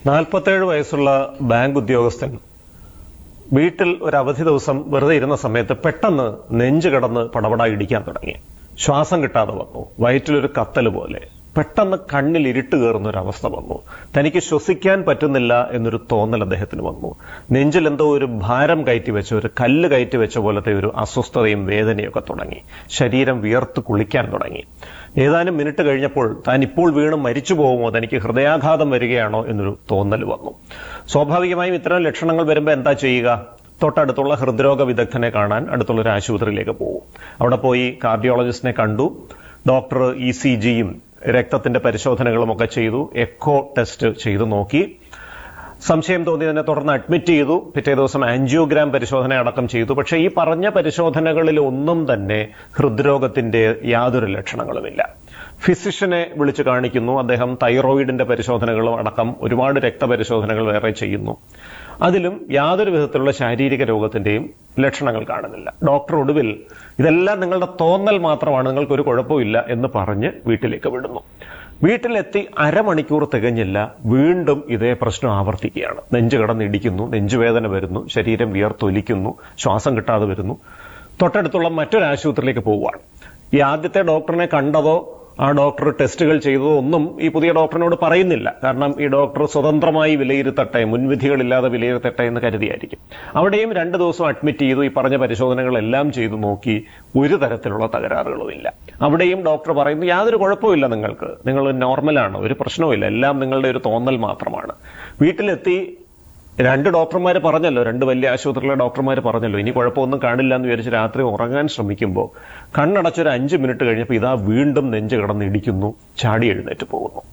നാൽപ്പത്തേഴ് വയസ്സുള്ള ബാങ്ക് ഉദ്യോഗസ്ഥൻ വീട്ടിൽ ഒരു അവധി ദിവസം വെറുതെ ഇരുന്ന സമയത്ത് പെട്ടെന്ന് നെഞ്ചു കിടന്ന് പടപട ഇടിക്കാൻ തുടങ്ങി ശ്വാസം കിട്ടാതെ വന്നു വയറ്റിലൊരു കത്തൽ പോലെ പെട്ടെന്ന് കണ്ണിൽ ഇരുട്ട് കയറുന്ന ഒരു അവസ്ഥ വന്നു തനിക്ക് ശ്വസിക്കാൻ പറ്റുന്നില്ല എന്നൊരു തോന്നൽ അദ്ദേഹത്തിന് വന്നു നെഞ്ചിൽ എന്തോ ഒരു ഭാരം കയറ്റി വെച്ച ഒരു കല്ല് കയറ്റി വെച്ച പോലത്തെ ഒരു അസ്വസ്ഥതയും വേദനയൊക്കെ തുടങ്ങി ശരീരം വിയർത്ത് കുളിക്കാൻ തുടങ്ങി ഏതാനും മിനിറ്റ് കഴിഞ്ഞപ്പോൾ താൻ ഇപ്പോൾ വീണ് മരിച്ചു പോകുമോ തനിക്ക് ഹൃദയാഘാതം വരികയാണോ എന്നൊരു തോന്നൽ വന്നു സ്വാഭാവികമായും ഇത്തരം ലക്ഷണങ്ങൾ വരുമ്പോൾ എന്താ ചെയ്യുക തൊട്ടടുത്തുള്ള ഹൃദ്രോഗ വിദഗ്ധനെ കാണാൻ അടുത്തുള്ള ഒരു ആശുപത്രിയിലേക്ക് പോകും അവിടെ പോയി കാർഡിയോളജിസ്റ്റിനെ കണ്ടു ഡോക്ടർ ഇ സി ജിയും രക്തത്തിന്റെ പരിശോധനകളും ഒക്കെ ചെയ്തു എക്കോ ടെസ്റ്റ് ചെയ്തു നോക്കി സംശയം തോന്നിയതിനെ തുടർന്ന് അഡ്മിറ്റ് ചെയ്തു പിറ്റേ ദിവസം ആൻജിയോഗ്രാം പരിശോധന അടക്കം ചെയ്തു പക്ഷേ ഈ പറഞ്ഞ പരിശോധനകളിൽ ഒന്നും തന്നെ ഹൃദ്രോഗത്തിന്റെ യാതൊരു ലക്ഷണങ്ങളുമില്ല ഫിസിഷ്യനെ വിളിച്ചു കാണിക്കുന്നു അദ്ദേഹം തൈറോയിഡിന്റെ പരിശോധനകളും അടക്കം ഒരുപാട് രക്തപരിശോധനകൾ വേറെ ചെയ്യുന്നു അതിലും യാതൊരു വിധത്തിലുള്ള ശാരീരിക രോഗത്തിന്റെയും ലക്ഷണങ്ങൾ കാണുന്നില്ല ഡോക്ടർ ഒടുവിൽ ഇതെല്ലാം നിങ്ങളുടെ തോന്നൽ മാത്രമാണ് നിങ്ങൾക്ക് ഒരു കുഴപ്പമില്ല എന്ന് പറഞ്ഞ് വീട്ടിലേക്ക് വിടുന്നു വീട്ടിലെത്തി അരമണിക്കൂർ തികഞ്ഞില്ല വീണ്ടും ഇതേ പ്രശ്നം ആവർത്തിക്കുകയാണ് നെഞ്ചു കിടന്നിടിക്കുന്നു നെഞ്ചുവേദന വരുന്നു ശരീരം വിയർത്തൊലിക്കുന്നു ശ്വാസം കിട്ടാതെ വരുന്നു തൊട്ടടുത്തുള്ള മറ്റൊരു ആശുപത്രിയിലേക്ക് പോവുകയാണ് ഈ ആദ്യത്തെ ഡോക്ടറിനെ കണ്ടതോ ആ ഡോക്ടർ ടെസ്റ്റുകൾ ചെയ്തതോ ഒന്നും ഈ പുതിയ ഡോക്ടറിനോട് പറയുന്നില്ല കാരണം ഈ ഡോക്ടർ സ്വതന്ത്രമായി വിലയിരുത്തട്ടെ മുൻവിധികളില്ലാതെ വിലയിരുത്തട്ടെ എന്ന് കരുതിയായിരിക്കും അവിടെയും രണ്ട് ദിവസം അഡ്മിറ്റ് ചെയ്തു ഈ പറഞ്ഞ പരിശോധനകളെല്ലാം ചെയ്തു നോക്കി ഒരു തരത്തിലുള്ള തകരാറുകളുമില്ല അവിടെയും ഡോക്ടർ പറയുന്നു യാതൊരു കുഴപ്പമില്ല നിങ്ങൾക്ക് നിങ്ങൾ നോർമലാണ് ഒരു പ്രശ്നവുമില്ല എല്ലാം നിങ്ങളുടെ ഒരു തോന്നൽ മാത്രമാണ് വീട്ടിലെത്തി രണ്ട് ഡോക്ടർമാർ പറഞ്ഞല്ലോ രണ്ട് വലിയ ആശുപത്രിയിലെ ഡോക്ടർമാർ പറഞ്ഞല്ലോ ഇനി കുഴപ്പമൊന്നും കാണില്ല എന്ന് വിചാരിച്ച് രാത്രി ഉറങ്ങാൻ ശ്രമിക്കുമ്പോൾ കണ്ണടച്ചൊരു അഞ്ച് മിനിറ്റ് കഴിഞ്ഞപ്പോൾ ഇതാ വീണ്ടും നെഞ്ച് കിടന്ന് ഇടിക്കുന്നു ചാടി എഴുന്നേറ്റ് പോകുന്നു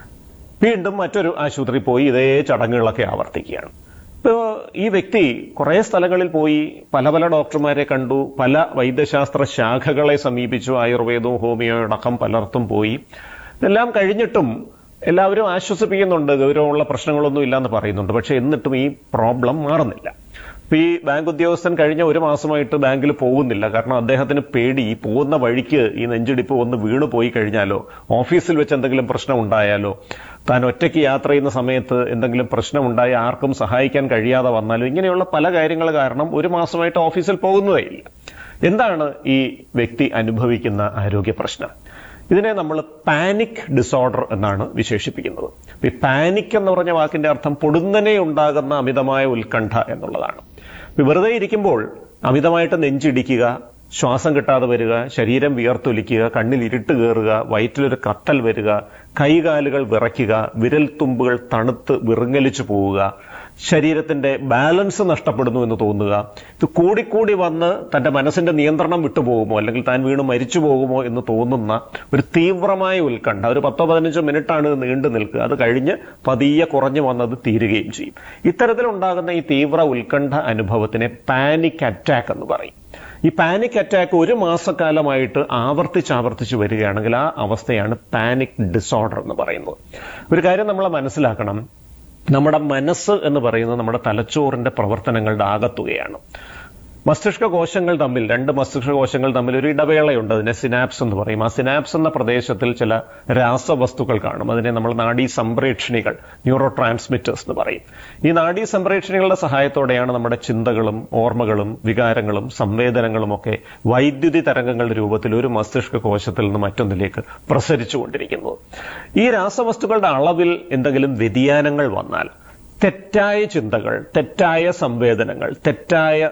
വീണ്ടും മറ്റൊരു ആശുപത്രി പോയി ഇതേ ചടങ്ങുകളൊക്കെ ആവർത്തിക്കുകയാണ് ഇപ്പോ ഈ വ്യക്തി കുറെ സ്ഥലങ്ങളിൽ പോയി പല പല ഡോക്ടർമാരെ കണ്ടു പല വൈദ്യശാസ്ത്ര ശാഖകളെ സമീപിച്ചു ആയുർവേദവും ഹോമിയോ അടക്കം പലർത്തും പോയി ഇതെല്ലാം കഴിഞ്ഞിട്ടും എല്ലാവരും ആശ്വസിപ്പിക്കുന്നുണ്ട് ഗൗരവമുള്ള പ്രശ്നങ്ങളൊന്നും ഇല്ലാന്ന് പറയുന്നുണ്ട് പക്ഷെ എന്നിട്ടും ഈ പ്രോബ്ലം മാറുന്നില്ല ഇപ്പൊ ഈ ബാങ്ക് ഉദ്യോഗസ്ഥൻ കഴിഞ്ഞ ഒരു മാസമായിട്ട് ബാങ്കിൽ പോകുന്നില്ല കാരണം അദ്ദേഹത്തിന് പേടി ഈ പോകുന്ന വഴിക്ക് ഈ നെഞ്ചിടിപ്പ് ഒന്ന് വീണു പോയി കഴിഞ്ഞാലോ ഓഫീസിൽ വെച്ച് എന്തെങ്കിലും പ്രശ്നം ഉണ്ടായാലോ താൻ ഒറ്റയ്ക്ക് യാത്ര ചെയ്യുന്ന സമയത്ത് എന്തെങ്കിലും പ്രശ്നം ഉണ്ടായി ആർക്കും സഹായിക്കാൻ കഴിയാതെ വന്നാലോ ഇങ്ങനെയുള്ള പല കാര്യങ്ങൾ കാരണം ഒരു മാസമായിട്ട് ഓഫീസിൽ പോകുന്നതേ ഇല്ല എന്താണ് ഈ വ്യക്തി അനുഭവിക്കുന്ന ആരോഗ്യ പ്രശ്നം ഇതിനെ നമ്മൾ പാനിക് ഡിസോർഡർ എന്നാണ് വിശേഷിപ്പിക്കുന്നത് ഈ പാനിക് എന്ന് പറഞ്ഞ വാക്കിന്റെ അർത്ഥം പൊടുന്നനെ ഉണ്ടാകുന്ന അമിതമായ ഉത്കണ്ഠ എന്നുള്ളതാണ് വെറുതെ ഇരിക്കുമ്പോൾ അമിതമായിട്ട് നെഞ്ചിടിക്കുക ശ്വാസം കിട്ടാതെ വരിക ശരീരം വിയർത്തൊലിക്കുക കണ്ണിൽ ഇരുട്ട് കയറുക വയറ്റിലൊരു കത്തൽ വരിക കൈകാലുകൾ വിറയ്ക്കുക വിരൽ തുമ്പുകൾ തണുത്ത് വിറുങ്ങലിച്ചു പോവുക ശരീരത്തിന്റെ ബാലൻസ് നഷ്ടപ്പെടുന്നു എന്ന് തോന്നുക ഇത് കൂടിക്കൂടി വന്ന് തന്റെ മനസ്സിന്റെ നിയന്ത്രണം വിട്ടുപോകുമോ അല്ലെങ്കിൽ താൻ വീണ് മരിച്ചു പോകുമോ എന്ന് തോന്നുന്ന ഒരു തീവ്രമായ ഉത്കണ്ഠ ഒരു പത്തോ പതിനഞ്ചോ മിനിറ്റാണ് ഇത് നീണ്ടു നിൽക്കുക അത് കഴിഞ്ഞ് പതിയെ കുറഞ്ഞു വന്നത് തീരുകയും ചെയ്യും ഇത്തരത്തിലുണ്ടാകുന്ന ഈ തീവ്ര ഉത്കണ്ഠ അനുഭവത്തിനെ പാനിക് അറ്റാക്ക് എന്ന് പറയും ഈ പാനിക് അറ്റാക്ക് ഒരു മാസക്കാലമായിട്ട് ആവർത്തിച്ച് ആവർത്തിച്ച് വരികയാണെങ്കിൽ ആ അവസ്ഥയാണ് പാനിക് ഡിസോർഡർ എന്ന് പറയുന്നത് ഒരു കാര്യം നമ്മൾ മനസ്സിലാക്കണം നമ്മുടെ മനസ്സ് എന്ന് പറയുന്നത് നമ്മുടെ തലച്ചോറിന്റെ പ്രവർത്തനങ്ങളുടെ ആകത്തുകയാണ് മസ്തിഷ്ക കോശങ്ങൾ തമ്മിൽ രണ്ട് മസ്തിഷ്ക കോശങ്ങൾ തമ്മിൽ ഒരു ഇടവേളയുണ്ട് അതിനെ സിനാപ്സ് എന്ന് പറയും ആ സിനാപ്സ് എന്ന പ്രദേശത്തിൽ ചില രാസവസ്തുക്കൾ കാണും അതിനെ നമ്മൾ നാഡീ സംപ്രേക്ഷണികൾ ന്യൂറോ ട്രാൻസ്മിറ്റേഴ്സ് എന്ന് പറയും ഈ നാഡീ സംപ്രേക്ഷണികളുടെ സഹായത്തോടെയാണ് നമ്മുടെ ചിന്തകളും ഓർമ്മകളും വികാരങ്ങളും സംവേദനങ്ങളും ഒക്കെ വൈദ്യുതി തരംഗങ്ങളുടെ രൂപത്തിൽ ഒരു മസ്തിഷ്ക കോശത്തിൽ നിന്ന് മറ്റൊന്നിലേക്ക് പ്രസരിച്ചുകൊണ്ടിരിക്കുന്നത് ഈ രാസവസ്തുക്കളുടെ അളവിൽ എന്തെങ്കിലും വ്യതിയാനങ്ങൾ വന്നാൽ തെറ്റായ ചിന്തകൾ തെറ്റായ സംവേദനങ്ങൾ തെറ്റായ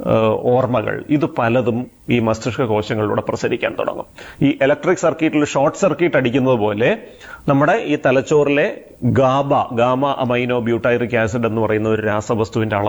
ഓർമ്മകൾ ഇത് പലതും ഈ മസ്തിഷ്ക കോശങ്ങളിലൂടെ പ്രസരിക്കാൻ തുടങ്ങും ഈ ഇലക്ട്രിക് സർക്യൂട്ടിൽ ഷോർട്ട് സർക്യൂട്ട് അടിക്കുന്നത് പോലെ നമ്മുടെ ഈ തലച്ചോറിലെ GABA gamma amino butyric acid എന്ന് പറയുന്ന ഒരു രാസവസ്തുവിന്റെ അളവ്